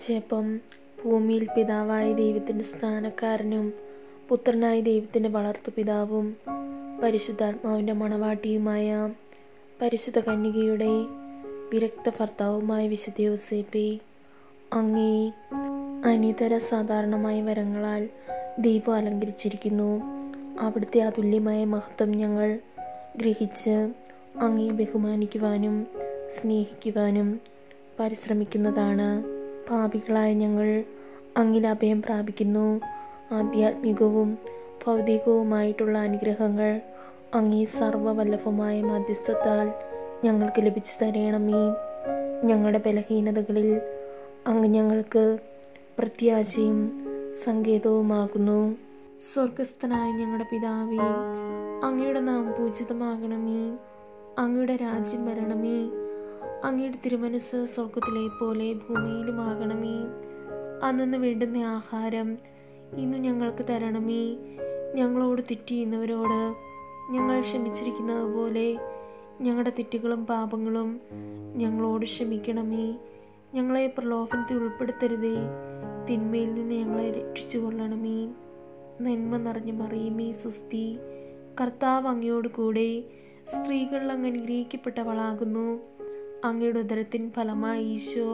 ജപം ഭൂമിയിൽ പിതാവായ ദൈവത്തിൻ്റെ സ്ഥാനക്കാരനും പുത്രനായ ദൈവത്തിൻ്റെ വളർത്തുപിതാവും പരിശുദ്ധാത്മാവിൻ്റെ മണവാട്ടിയുമായ പരിശുദ്ധ കന്യകയുടെ വിരക്ത ഭർത്താവുമായ വിശുദ്ധ യോസേപ്പെ അങ്ങേ അനിതര സാധാരണമായ വരങ്ങളാൽ ദീപം അലങ്കരിച്ചിരിക്കുന്നു അവിടുത്തെ അതുല്യമായ മഹത്വം ഞങ്ങൾ ഗ്രഹിച്ച് അങ്ങേ ബഹുമാനിക്കുവാനും സ്നേഹിക്കുവാനും പരിശ്രമിക്കുന്നതാണ് പാപികളായ ഞങ്ങൾ അങ്ങിൽ അഭയം പ്രാപിക്കുന്നു ആധ്യാത്മികവും ഭൗതികവുമായിട്ടുള്ള അനുഗ്രഹങ്ങൾ അങ്ങേ സർവവല്ലഭമായ മധ്യസ്ഥത്താൽ ഞങ്ങൾക്ക് ലഭിച്ചു തരണമേ ഞങ്ങളുടെ ബലഹീനതകളിൽ അങ്ങ് ഞങ്ങൾക്ക് പ്രത്യാശയും സങ്കേതവുമാകുന്നു സ്വർഗസ്ഥനായ ഞങ്ങളുടെ പിതാവേ അങ്ങയുടെ നാം പൂജിതമാകണമേ അങ്ങയുടെ രാജ്യം വരണമേ അങ്ങയുടെ തിരുമനസ് സ്വർഗത്തിലെ പോലെ ഭൂമിയിലുമാകണമേ അന്നു വേണ്ടുന്ന ആഹാരം ഇന്ന് ഞങ്ങൾക്ക് തരണമേ ഞങ്ങളോട് തെറ്റിയുന്നവരോട് ഞങ്ങൾ ക്ഷമിച്ചിരിക്കുന്നത് പോലെ ഞങ്ങളുടെ തെറ്റുകളും പാപങ്ങളും ഞങ്ങളോട് ക്ഷമിക്കണമേ ഞങ്ങളെ പ്രലോഭനത്തിൽ ഉൾപ്പെടുത്തരുതേ തിന്മയിൽ നിന്ന് ഞങ്ങളെ രക്ഷിച്ചു കൊള്ളണമേ നന്മ നിറഞ്ഞ മറിയുമേ സുസ്തി കർത്താവ് അങ്ങയോട് കൂടെ സ്ത്രീകൾ അങ്ങ് അനുഗ്രഹിക്കപ്പെട്ടവളാകുന്നു അങ്ങയുടെ ഉദരത്തിൻ ഫലമായി ഈശോ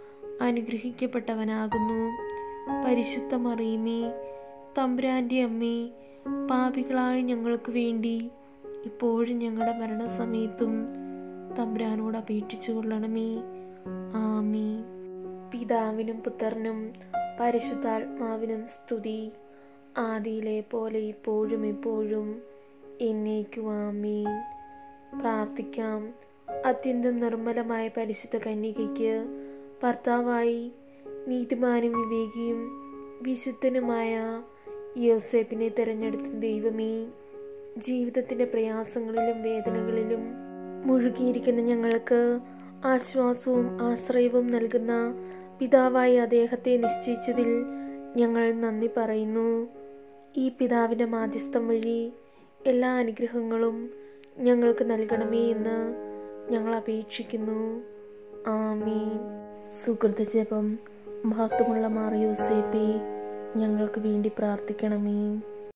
അനുഗ്രഹിക്കപ്പെട്ടവനാകുന്നു പരിശുദ്ധ മറിയുമേ തമ്പുരാൻ്റെ അമ്മേ പാപികളായ ഞങ്ങൾക്ക് വേണ്ടി ഇപ്പോഴും ഞങ്ങളുടെ മരണസമയത്തും തമ്പുരാനോട് അപേക്ഷിച്ചു കൊള്ളണമേ ആമേ പിതാവിനും പുത്രനും പരിശുദ്ധാത്മാവിനും സ്തുതി ആദിയിലെ പോലെ ഇപ്പോഴും എപ്പോഴും എന്നേക്കും ആമീൻ പ്രാർത്ഥിക്കാം അത്യന്തം നിർമ്മലമായ പരിശുദ്ധ കന്യകയ്ക്ക് ഭർത്താവായി നീതിമാനും വിവേകിയും വിശുദ്ധനുമായ യോസേപ്പിനെ തിരഞ്ഞെടുത്ത ദൈവമേ ജീവിതത്തിൻ്റെ പ്രയാസങ്ങളിലും വേദനകളിലും മുഴുകിയിരിക്കുന്ന ഞങ്ങൾക്ക് ആശ്വാസവും ആശ്രയവും നൽകുന്ന പിതാവായി അദ്ദേഹത്തെ നിശ്ചയിച്ചതിൽ ഞങ്ങൾ നന്ദി പറയുന്നു ഈ പിതാവിൻ്റെ മാധ്യസ്ഥം വഴി എല്ലാ അനുഗ്രഹങ്ങളും ഞങ്ങൾക്ക് നൽകണമേ എന്ന് ഞങ്ങൾ അപേക്ഷിക്കുന്നു ആമീൻ സുഹൃത ജപം മഹത്വമുള്ള മാറിയോസേപ്പെ ഞങ്ങൾക്ക് വേണ്ടി പ്രാർത്ഥിക്കണമേ